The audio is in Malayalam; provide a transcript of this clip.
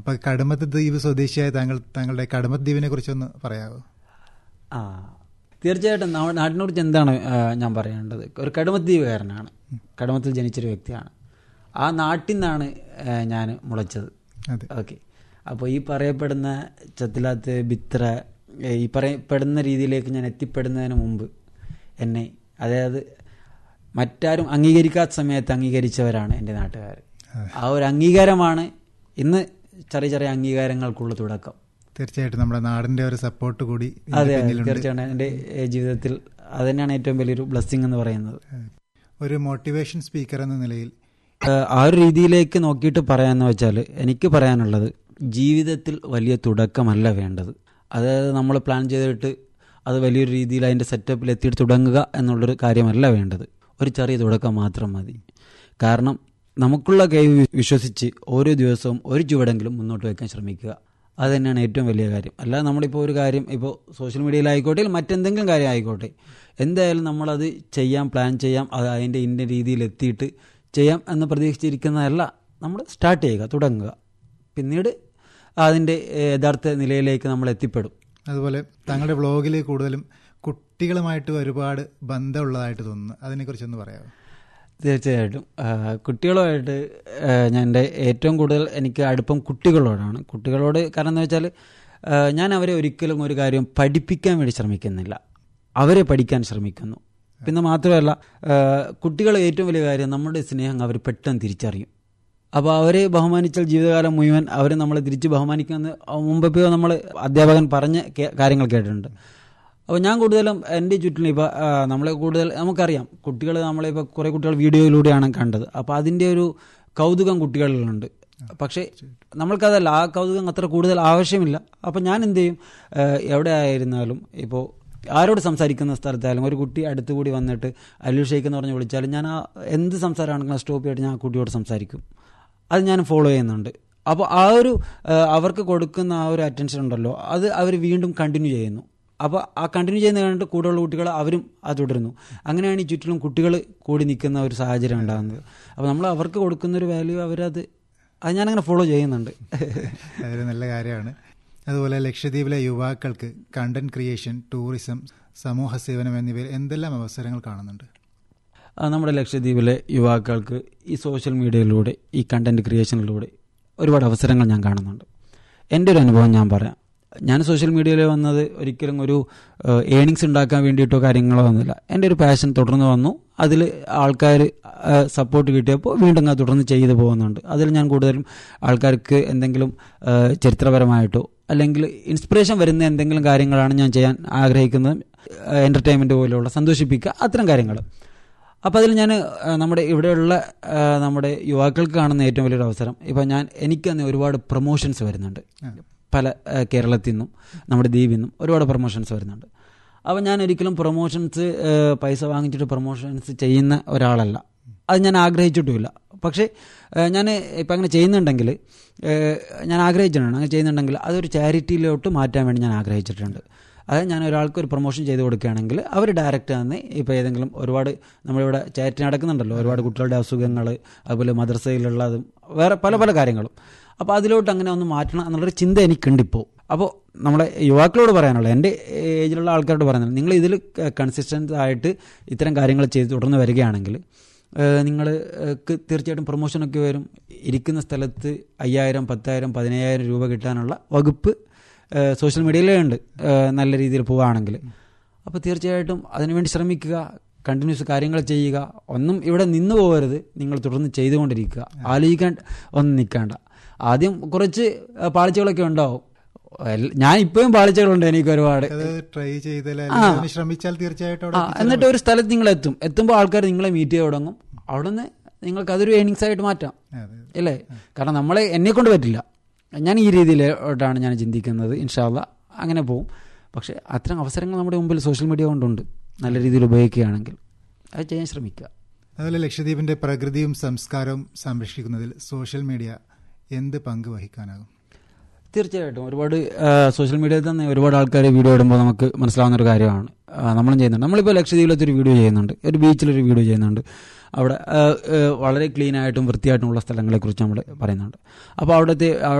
അപ്പൊ കടമത്ത് ദ്വീപ് സ്വദേശിയായ താങ്കൾ താങ്കളുടെ കടമത്ത് ദ്വീപിനെ കുറിച്ചൊന്ന് പറയാമോ ആ തീർച്ചയായിട്ടും നമ്മ- നാട്ടിനെക്കുറിച്ച് എന്താണ് ആ, ഞാൻ പറയേണ്ടത് ഒരു കടുമദ്വീപുകാരനാണ് കടുമത്തിൽ ജനിച്ചൊരു വ്യക്തിയാണ് ആ നാട്ടിൽ നിന്നാണ് ഞാൻ മുളച്ചത് അതെ ഓക്കെ അപ്പോൾ ഈ പറയപ്പെടുന്ന ചത്തിലാത്ത് ബിത്ര ഏ, ഈ പറയപ്പെടുന്ന രീതിയിലേക്ക് ഞാൻ എത്തിപ്പെടുന്നതിന് മുമ്പ് എന്നെ അതായത് മറ്റാരും അംഗീകരിക്കാത്ത സമയത്ത് അംഗീകരിച്ചവരാണ് എൻ്റെ നാട്ടുകാർ ആ ഒരു അംഗീകാരമാണ് ഇന്ന് ചെറിയ ചെറിയ അംഗീകാരങ്ങൾക്കുള്ള തുടക്കം തീർച്ചയായിട്ടും നമ്മുടെ നാടിന്റെ ഒരു സപ്പോർട്ട് കൂടി ഇതിന്റെ അതെ അതെ പിന്നിലുണ്ട് തീർച്ചയായിട്ടും എൻ്റെ ഏ, ജീവിതത്തിൽ അത് തന്നെയാണ് ഏറ്റവും വലിയൊരു ബ്ലെസ്സിങ് എന്ന് പറയുന്നത് ഒരു മോട്ടിവേഷൻ സ്പീക്കർ എന്ന നിലയിൽ ഏഹ് ആ ഒരു രീതിയിലേക്ക് നോക്കിയിട്ട് പറയാന്ന് വെച്ചാൽ എനിക്ക് പറയാനുള്ളത് ജീവിതത്തിൽ വലിയ തുടക്കമല്ല വേണ്ടത് അതായത് നമ്മൾ പ്ലാൻ ചെയ്തിട്ട് അത് വലിയൊരു രീതിയിൽ അതിൻ്റെ സെറ്റപ്പിൽ എത്തിയിട്ട് തുടങ്ങുക എന്നുള്ളൊരു കാര്യമല്ല വേണ്ടത് ഒരു ചെറിയ തുടക്കം മാത്രം മതി കാരണം നമുക്കുള്ള കഴിവ് വിശ്വസിച്ച് ഓരോ ദിവസവും ഒരു ചുവടെങ്കിലും മുന്നോട്ട് വയ്ക്കാൻ ശ്രമിക്കുക അത് തന്നെയാണ് ഏറ്റവും വലിയ കാര്യം അല്ലാതെ നമ്മളിപ്പോൾ ഒരു കാര്യം ഇപ്പോൾ സോഷ്യൽ മീഡിയയിലായിക്കോട്ടെ അല്ലെങ്കിൽ മറ്റെന്തെങ്കിലും കാര്യം ആയിക്കോട്ടെ എന്തായാലും നമ്മളത് ചെയ്യാം പ്ലാൻ ചെയ്യാം അത് അതിൻ്റെ ഇന്ന രീതിയിൽ എത്തിയിട്ട് ചെയ്യാം എന്ന് പ്രതീക്ഷിച്ചിരിക്കുന്നതല്ല നമ്മൾ സ്റ്റാർട്ട് ചെയ്യുക തുടങ്ങുക പിന്നീട് അതിൻ്റെ ഏഹ്, യഥാർത്ഥ നിലയിലേക്ക് നമ്മൾ എത്തിപ്പെടും അതുപോലെ താങ്കളുടെ വ്ളോഗിൽ കൂടുതലും കുട്ടികളുമായിട്ട് ഒരുപാട് ബന്ധമുള്ളതായിട്ട് തോന്നുന്നു അതിനെക്കുറിച്ചൊന്ന് പറയാമോ തീർച്ചയായിട്ടും ആ, കുട്ടികളുമായിട്ട് ആ, ഞാൻ എൻ്റെ ഏറ്റവും കൂടുതൽ എനിക്ക് അടുപ്പം കുട്ടികളോടാണ് കുട്ടികളോട് കാരണം എന്ന് വെച്ചാൽ ആ, ഞാൻ അവരെ ഒരിക്കലും ഒരു കാര്യം പഠിപ്പിക്കാൻ വേണ്ടി ശ്രമിക്കുന്നില്ല അവരെ പഠിക്കാൻ ശ്രമിക്കുന്നു പിന്നെ മാത്രമല്ല ആ, കുട്ടികളെ ഏറ്റവും വലിയ കാര്യം നമ്മുടെ സ്നേഹം അവർ പെട്ടെന്ന് തിരിച്ചറിയും അപ്പോൾ അവരെ ബഹുമാനിച്ചാൽ ജീവിതകാലം മുഴുവൻ അവർ നമ്മളെ തിരിച്ച് ബഹുമാനിക്കുമെന്ന് മുമ്പെപ്പോയോ നമ്മൾ അധ്യാപകൻ പറഞ്ഞ കേ- കാര്യങ്ങൾ കേട്ടിട്ടുണ്ട് അപ്പോൾ ഞാൻ കൂടുതലും എൻ്റെ ചുറ്റിലും ഇപ്പോൾ നമ്മളെ കൂടുതൽ നമുക്കറിയാം കുട്ടികൾ നമ്മളിപ്പോൾ കുറേ കുട്ടികൾ വീഡിയോയിലൂടെയാണ് കണ്ടത് അപ്പോൾ അതിൻ്റെ ഒരു കൗതുകം കുട്ടികളിലുണ്ട് പക്ഷേ നമ്മൾക്കതല്ല ആ കൗതുകം അത്ര കൂടുതൽ ആവശ്യമില്ല അപ്പോൾ ഞാൻ എന്ത് ചെയ്യും ആ, എവിടെ ആയിരുന്നാലും ഇപ്പോൾ ആരോട് സംസാരിക്കുന്ന സ്ഥലത്തായാലും ഒരു കുട്ടി അടുത്തുകൂടി വന്നിട്ട് അല്ലു ഷെയ്ക്ക് എന്ന് പറഞ്ഞ് വിളിച്ചാലും ഞാൻ ആ എന്ത് സംസാരമാണെങ്കിലും സ്റ്റോപ്പ് ചെയ്തിട്ട് ഞാൻ ആ കുട്ടിയോട് സംസാരിക്കും അത് ഞാൻ ഫോളോ ചെയ്യുന്നുണ്ട് അപ്പോൾ ആ ഒരു ആ, അവർക്ക് കൊടുക്കുന്ന ആ ഒരു അറ്റൻഷൻ ഉണ്ടല്ലോ അത് അവർ വീണ്ടും കണ്ടിന്യൂ ചെയ്യുന്നു അപ്പോൾ ആ കണ്ടിന്യൂ ചെയ്യുന്ന കണ്ടിട്ട് കൂടെയുള്ള കുട്ടികൾ അവരും അത് തുടരുന്നു അങ്ങനെയാണ് ഈ ചുറ്റിലും കുട്ടികൾ കൂടി നിൽക്കുന്ന ഒരു സാഹചര്യം ഉണ്ടാകുന്നത് അപ്പോൾ നമ്മൾ അവർക്ക് കൊടുക്കുന്ന ഒരു വാല്യൂ അവരത് അത് ഞാനങ്ങനെ ഫോളോ ചെയ്യുന്നുണ്ട് അതൊരു നല്ല കാര്യമാണ് അതുപോലെ ലക്ഷദ്വീപിലെ യുവാക്കൾക്ക് കണ്ടന്റ് ക്രിയേഷൻ ടൂറിസം സമൂഹ സേവനം എന്നിവയിൽ എന്തെല്ലാം അവസരങ്ങൾ കാണുന്നുണ്ട് ആ, നമ്മുടെ ലക്ഷദ്വീപിലെ യുവാക്കൾക്ക് ഈ സോഷ്യൽ മീഡിയയിലൂടെ ഈ കണ്ടന്റ് ക്രിയേഷനിലൂടെ ഒരുപാട് അവസരങ്ങൾ ഞാൻ കാണുന്നുണ്ട് എൻ്റെ ഒരു അനുഭവം ഞാൻ പറയാം ഞാൻ സോഷ്യൽ മീഡിയയിൽ വന്നത് ഒരിക്കലും ഒരു ഏണിങ്സ് ഉണ്ടാക്കാൻ വേണ്ടിയിട്ടോ കാര്യങ്ങളോ വന്നില്ല എൻ്റെ ഒരു പാഷൻ തുടർന്ന് വന്നു അതിൽ ആൾക്കാർ സപ്പോർട്ട് കിട്ടിയപ്പോൾ വീണ്ടും അത് തുടർന്ന് ചെയ്തു പോകുന്നുണ്ട് അതിൽ ഞാൻ കൂടുതലും ആൾക്കാർക്ക് എന്തെങ്കിലും ആ, ചരിത്രപരമായിട്ടോ അല്ലെങ്കിൽ ഇൻസ്പിറേഷൻ വരുന്ന എന്തെങ്കിലും കാര്യങ്ങളാണ് ഞാൻ ചെയ്യാൻ ആഗ്രഹിക്കുന്നത് എൻ്റർടൈൻമെൻറ്റ് പോലെയുള്ള സന്തോഷിപ്പിക്കുക അത്തരം കാര്യങ്ങൾ അപ്പോൾ അതിൽ ഞാൻ നമ്മുടെ ഇവിടെയുള്ള ആ, നമ്മുടെ യുവാക്കൾക്ക് കാണുന്ന ഏറ്റവും വലിയൊരു അവസരം ഇപ്പോൾ ഞാൻ എനിക്ക് തന്നെ ഒരുപാട് പ്രൊമോഷൻസ് വരുന്നുണ്ട് പല ആ, കേരളത്തിൽ നിന്നും നമ്മുടെ ദ്വീപിൽ നിന്നും ഒരുപാട് പ്രൊമോഷൻസ് വരുന്നുണ്ട് അപ്പോൾ ഞാൻ ഒരിക്കലും പ്രൊമോഷൻസ് പൈസ വാങ്ങിച്ചിട്ട് പ്രൊമോഷൻസ് ചെയ്യുന്ന ഒരാളല്ല അത് ഞാൻ ആഗ്രഹിച്ചിട്ടുമില്ല പക്ഷേ ഞാൻ ഇപ്പം അങ്ങനെ ചെയ്യുന്നുണ്ടെങ്കിൽ ഏഹ്, ഞാൻ ആഗ്രഹിച്ചിട്ടുണ്ട് അങ്ങനെ ചെയ്യുന്നുണ്ടെങ്കിൽ അതൊരു ചാരിറ്റിയിലോട്ട് മാറ്റാൻ വേണ്ടി ഞാൻ ആഗ്രഹിച്ചിട്ടുണ്ട് അതായത് ഞാൻ ഒരാൾക്ക് ഒരു പ്രൊമോഷൻ ചെയ്ത് കൊടുക്കുകയാണെങ്കിൽ അവർ ഡയറക്റ്റ് തന്നെ ഇപ്പോൾ ഏതെങ്കിലും ഒരുപാട് നമ്മളിവിടെ ചാരിറ്റി നടക്കുന്നുണ്ടല്ലോ ഒരുപാട് കുട്ടികളുടെ അസുഖങ്ങൾ അതുപോലെ മദ്രസയിലുള്ളതും വേറെ പല പല കാര്യങ്ങളും അപ്പോൾ അതിലോട്ട് അങ്ങനെ ഒന്ന് മാറ്റണം എന്നുള്ളൊരു ചിന്ത എനിക്കുണ്ട് ഇപ്പോൾ അപ്പോൾ നമ്മളെ യുവാക്കളോട് പറയാനുള്ളത് എൻ്റെ ഏജിലുള്ള ആൾക്കാരോട് പറയുന്നത് നിങ്ങൾ ഇതിൽ കൺസിസ്റ്റൻ്റ് ആയിട്ട് ഇത്തരം കാര്യങ്ങൾ ചെയ്ത് തുടർന്ന് വരികയാണെങ്കിൽ നിങ്ങൾ തീർച്ചയായിട്ടും പ്രൊമോഷനൊക്കെ വരും ഇരിക്കുന്ന സ്ഥലത്ത് അയ്യായിരം പത്തായിരം പതിനയ്യായിരം രൂപ കിട്ടാനുള്ള വകുപ്പ് ഏഹ് സോഷ്യൽ മീഡിയയിലേ ഉണ്ട് ഏഹ് നല്ല രീതിയിൽ പോവുകയാണെങ്കിൽ അപ്പോൾ തീർച്ചയായിട്ടും അതിനുവേണ്ടി ശ്രമിക്കുക കണ്ടിന്യൂസ് കാര്യങ്ങൾ ചെയ്യുക ഒന്നും ഇവിടെ നിന്ന് പോകരുത് നിങ്ങൾ തുടർന്ന് ചെയ്തുകൊണ്ടിരിക്കുക ആലോചിക്കാൻ ഒന്നും നിൽക്കേണ്ട ആദ്യം കുറച്ച് ഏഹ് പാളിച്ചകളൊക്കെ ഉണ്ടാവും എല്ല- ഞാൻ ഇപ്പോഴും പാളിച്ചകളുണ്ട് എനിക്ക് ഒരുപാട് അത് ട്രൈ ചെയ്താൽ അല്ലെങ്കിൽ അതിന് ശ്രമിച്ചാൽ തീർച്ചയായിട്ടും അവിടെ ആ എന്നിട്ട് ഒരു സ്ഥലത്ത് നിങ്ങൾ എത്തും എത്തുമ്പോൾ ആൾക്കാർ നിങ്ങളെ മീറ്റ് ചെയ്ത് തുടങ്ങും അവിടെ നിന്ന് നിങ്ങൾക്ക് അതൊരു ഏണിങ്സ് ആയിട്ട് മാറ്റാം അതെ അല്ലേ കാരണം നമ്മളെ എന്നെ കൊണ്ട് പറ്റില്ല ഞാൻ ഈ രീതിയിലോട്ടാണ് ഞാൻ ചിന്തിക്കുന്നത് ഇൻഷാല്ല അങ്ങനെ പോവും പക്ഷേ അത്തരം അവസരങ്ങൾ നമ്മുടെ മുമ്പിൽ സോഷ്യൽ മീഡിയ കൊണ്ടുണ്ട് നല്ല രീതിയിൽ ഉപയോഗിക്കുകയാണെങ്കിൽ അത് ചെയ്യാൻ ശ്രമിക്കുക അതുപോലെ ലക്ഷദ്വീപിന്റെ പ്രകൃതിയും സംസ്കാരവും സംരക്ഷിക്കുന്നതിൽ സോഷ്യൽ മീഡിയ എന്ത് പങ്ക് വഹിക്കാനാകും തീർച്ചയായിട്ടും ഒരുപാട് ആ, സോഷ്യൽ മീഡിയയിൽ തന്നെ ഒരുപാട് ആൾക്കാർ വീഡിയോ ഇടുമ്പോൾ നമുക്ക് മനസ്സിലാവുന്ന ഒരു കാര്യമാണ് ആ, നമ്മളും ചെയ്യുന്നുണ്ട് നമ്മളിപ്പോൾ ലക്ഷദ്വീപിലത്തെ ഒരു വീഡിയോ ചെയ്യുന്നുണ്ട് ഒരു ബീച്ചിലൊരു വീഡിയോ ചെയ്യുന്നുണ്ട് അവിടെ ആ, ആ, വളരെ ക്ലീൻ ആയിട്ടും വൃത്തിയായിട്ടുമുള്ള സ്ഥലങ്ങളെക്കുറിച്ച് നമ്മൾ പറയുന്നുണ്ട് അപ്പോൾ അവിടുത്തെ